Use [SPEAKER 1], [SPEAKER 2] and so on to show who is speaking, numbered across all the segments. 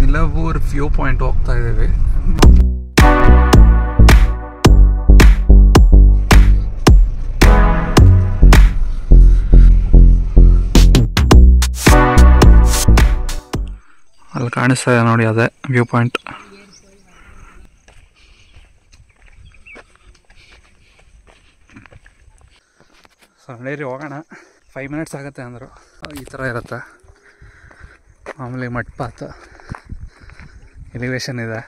[SPEAKER 1] ನಿಲವೂರ್ view point ಹೋಗ್ತಾ ಇದ್ದೀವಿ ಅಲ್ಲಿ ಕಾಣಿಸ್ತಾ ಇದೆ ನೋಡಿ ಅದೇ ವ್ಯೂ ಪಾಯಿಂಟ್ ಸಂಡೇರಿ ಹೋಗೋಣ ಫೈವ್ ಮಿನಿಟ್ಸ್ ಆಗುತ್ತೆ ಅಂದರು ಈ ಥರ ಇರುತ್ತೆ ಮಾಮೂಲಿ ಮಟ್ಪಾತ್ ಎಲಿವೇಶನ್ ಇದೆ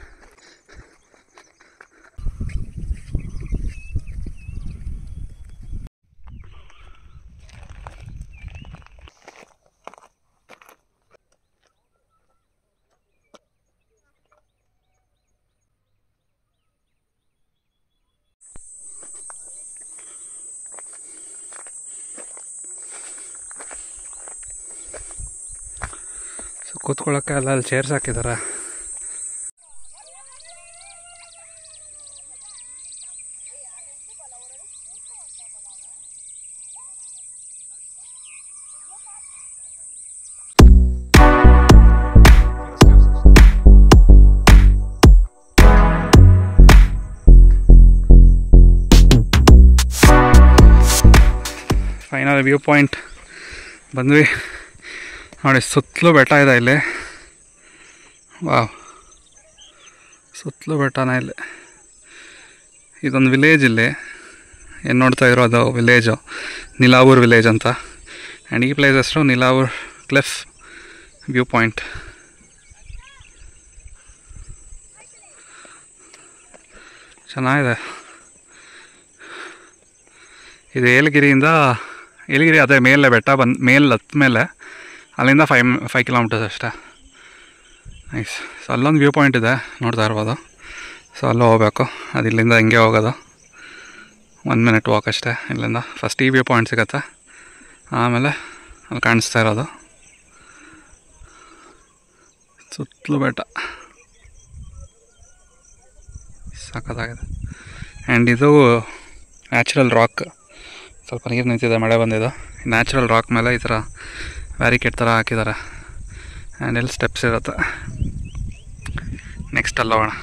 [SPEAKER 1] ಸೊ ಕೂತ್ಕೊಳ್ಳೋಕೆ ಎಲ್ಲ ಅಲ್ಲಿ ಚೇರ್ಸ್ ಹಾಕಿದ್ದಾರೆ ಫೈನಲ್ ವ್ಯೂ ಪಾಯಿಂಟ್ ಬಂದ್ವಿ ನೋಡಿ ಸುತ್ತಲೂ ಬೆಟ್ಟ ಇದೆ ಇಲ್ಲಿ ವಾವ್ ಸುತ್ತಲೂ ಬೆಟ್ಟನ ಇಲ್ಲಿ ಇದೊಂದು ವಿಲೇಜ್ ಇಲ್ಲಿ ಏನು ನೋಡ್ತಾ ಇರೋದು ವಿಲೇಜು ನಿಲಾವೂರ್ ವಿಲೇಜ್ ಅಂತ ಆ್ಯಂಡ್ ಈ ಪ್ಲೇಸ್ ಹೆಸರು ನಿಲಾವೂರ್ ಕ್ಲಿಫ್ ವ್ಯೂ ಪಾಯಿಂಟ್ ಚೆನ್ನಾಗಿದೆ ಇದು ಏಲಗಿರಿಯಿಂದ ಏಲಗಿರಿ ಅದೇ ಮೇಲೆ ಬೆಟ್ಟ ಬಂದು ಮೇಲೆ ಹತ್ತ ಮೇಲೆ ಅಲ್ಲಿಂದ ಫೈವ್ ಫೈವ್ ಕಿಲೋಮೀಟರ್ಸ್ ಅಷ್ಟೇ ನೈಸ್ ಸೊ ಅಲ್ಲೊಂದು ವ್ಯೂ ಪಾಯಿಂಟ್ ಇದೆ ನೋಡ್ತಾ ಇರ್ಬೋದು ಸೊ ಅಲ್ಲೂ ಹೋಗ್ಬೇಕು ಅದು ಇಲ್ಲಿಂದ ಹಿಂಗೆ ಹೋಗೋದು ಒನ್ ಮಿನಿಟ್ ವಾಕ್ ಅಷ್ಟೇ ಇಲ್ಲಿಂದ ಫಸ್ಟ್ ಈ ವ್ಯೂ ಪಾಯಿಂಟ್ ಸಿಗುತ್ತೆ ಆಮೇಲೆ ಅಲ್ಲಿ ಕಾಣಿಸ್ತಾ ಇರೋದು ಸುತ್ತಲೂ ಬೆಟ್ಟ ಸಖತ್ತಾಗಿದೆ ಆ್ಯಂಡ್ ಇದು ನ್ಯಾಚುರಲ್ ರಾಕ್ ಸ್ವಲ್ಪ ನೀರು ನಿಂತಿದೆ ಮಳೆ ಬಂದಿದ್ದು ನ್ಯಾಚುರಲ್ ರಾಕ್ ಮೇಲೆ ಈ ಥರ ಬ್ಯಾರಿಕೇಡ್ ಥರ ಹಾಕಿದ್ದಾರೆ ಆ್ಯಂಡ್ ಎಲ್ಲಿ ಸ್ಟೆಪ್ಸ್ ಇರುತ್ತೆ ನೆಕ್ಸ್ಟ್ ಅಲ್ಲಿ ಹೋಗೋಣ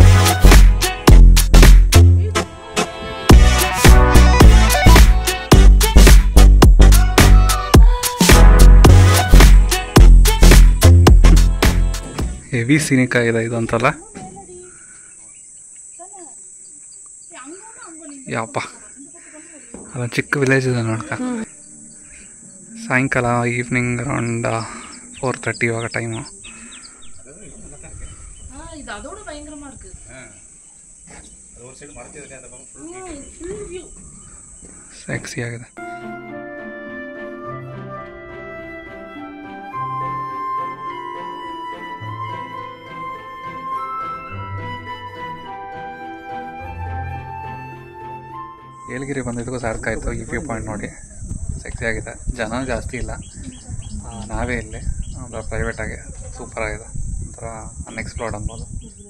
[SPEAKER 1] ಹೆವಿ ಸೀನಿಕ್ ಆಗಿದೆ ಇದು ಅಂತಲ್ಲ ಯಪ್ಪ ಅದೊಂದು ಚಿಕ್ಕ ವಿಲೇಜ್ ಇದೆ ನೋಡ್ಕ ಸಾಯಂಕಾಲ ಈವ್ನಿಂಗ್ ಅರೌಂಡ್ ஃபோர் தேர்ட்டி ஆக டைமு
[SPEAKER 2] இது அதோட பயங்கரமா இருக்கு ஃபுல் வியூ
[SPEAKER 1] ಸೆಕ್ಸಿ ಆಗಿದೆ ಏಲಗಿರಿ ಬಂದಿದ್ದಕ್ಕೂ ಸಾಕಾಯಿತು ಈ ವ್ಯೂ ಪಾಯಿಂಟ್ ನೋಡಿ ಸೆಕ್ಸಿ ಆಗಿದೆ ಜನ ಜಾಸ್ತಿ ಇಲ್ಲ ಆ, ನಾವೇ ಇಲ್ಲಿ ಒಂದು ಪ್ರೈವೇಟಾಗಿ ಸೂಪರ್ ಆಗಿದೆ ಒಂಥರ ಅನ್ಎಕ್ಸ್ಪ್ಲೋರ್ಡ್ ಅನ್ಬೋದು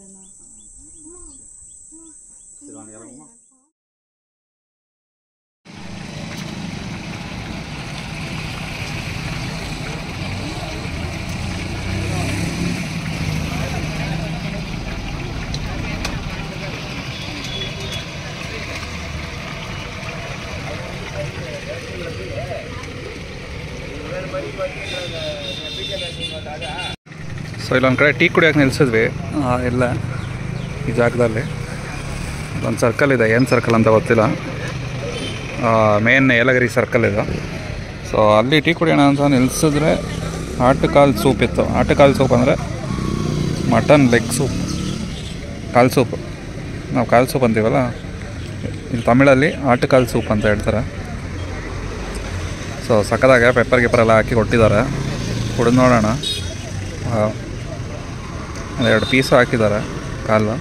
[SPEAKER 1] ಸೊ ಇಲ್ಲೊಂದು ಕಡೆ ಟೀ ಕುಡಿಯೋಕೆ ನಿಲ್ಸಿದ್ವಿ ಆ, ಇಲ್ಲ ಈ ಜಾಗದಲ್ಲಿ ಒಂದು ಸರ್ಕಲ್ ಇದೆ ಏನು ಸರ್ಕಲ್ ಅಂತ ಗೊತ್ತಿಲ್ಲ ಮೇನ್ ಏಲಗಿರಿ ಸರ್ಕಲ್ ಇದು ಸೊ ಅಲ್ಲಿ ಟೀ ಕುಡಿಯೋಣ ಅಂತ ನಿಲ್ಸಿದ್ರೆ ಆಟುಕಾಲು ಸೂಪ್ ಇತ್ತು ಆಟುಕಾಲು ಸೂಪ್ ಅಂದರೆ ಮಟನ್ ಲೆಗ್ ಸೂಪ್ ಕಾಲು ಸೂಪ್ ನಾವು ಕಾಲು ಸೂಪ್ ಅಂತೀವಲ್ಲ ಇಲ್ಲಿ ತಮಿಳಲ್ಲಿ ಆಟುಕಾಲು ಸೂಪ್ ಅಂತ ಹೇಳ್ತಾರೆ ಸೊ ಸಕ್ಕದಾಗೆ ಪೆಪ್ಪರ್ ಗಿಪ್ಪರ್ ಎಲ್ಲ ಹಾಕಿ ಕೊಟ್ಟಿದ್ದಾರೆ ಕುಡಿದು ನೋಡೋಣ ಆ, ಒಂದೆರಡು ಪೀಸು ಹಾಕಿದ್ದಾರೆ ಕಾಲು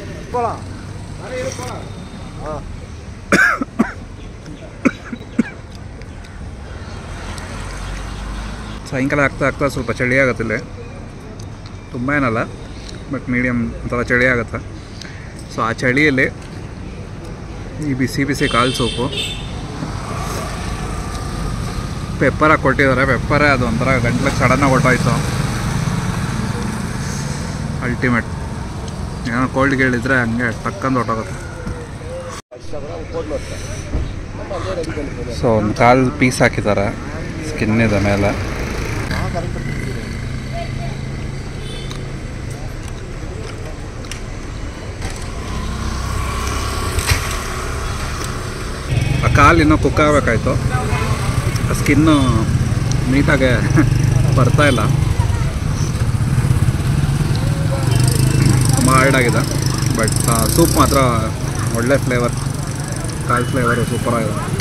[SPEAKER 1] ಸಾಯಂಕಾಲ ಆಗ್ತಾ ಆಗ್ತಾ ಸ್ವಲ್ಪ ಚಳಿ ಆಗುತ್ತೆ ಇಲ್ಲಿ ತುಂಬ ಏನಲ್ಲ ಬಟ್ ಮೀಡಿಯಮ್ ಒಂಥರ ಚಳಿ ಆಗುತ್ತೆ ಸೊ ಆ ಚಳಿಯಲ್ಲಿ ಈ ಬಿಸಿ ಬಿಸಿ ಕಾಲು ಸೂಪು ಪೆಪ್ಪರ್ ಹಾಕಿ ಕೊಟ್ಟಿದ್ದಾರೆ ಪೆಪ್ಪರೇ ಅದು ಒಂಥರ ಗಂಟ್ಲಿಗೆ ಸಡನ್ನಾಗಿ ಹೊಟ್ಟೋಯ್ತು ಅಲ್ಟಿಮೇಟ್ ಏನೋ ಕೋಲ್ಡ್ ಹೇಳಿದ್ರೆ ಹಂಗೆ ಟಕ್ಕಂದು ಹೊಟ್ಟೋಗುತ್ತೆ ಸೊ ಒಂದು ಕಾಲು ಪೀಸ್ ಹಾಕಿದ್ದಾರೆ ಸ್ಕಿನ್ ಇದೆ ಮೇಲೆ ಆ ಕಾಲು ಇನ್ನೂ ಕುಕ್ ಆಗಬೇಕಾಯ್ತು ಆ ಸ್ಕಿನ್ನು ನೀಟಾಗೆ ಬರ್ತಾ ಇಲ್ಲ ತುಂಬ ಹಾರ್ಡ್ ಆಗಿದೆ ಬಟ್ ಸೂಪ್ ಮಾತ್ರ ಒಳ್ಳೆ ಫ್ಲೇವರ್ ಕಾಲ್ ಫ್ಲೇವರು ಸೂಪರಾಗಿದೆ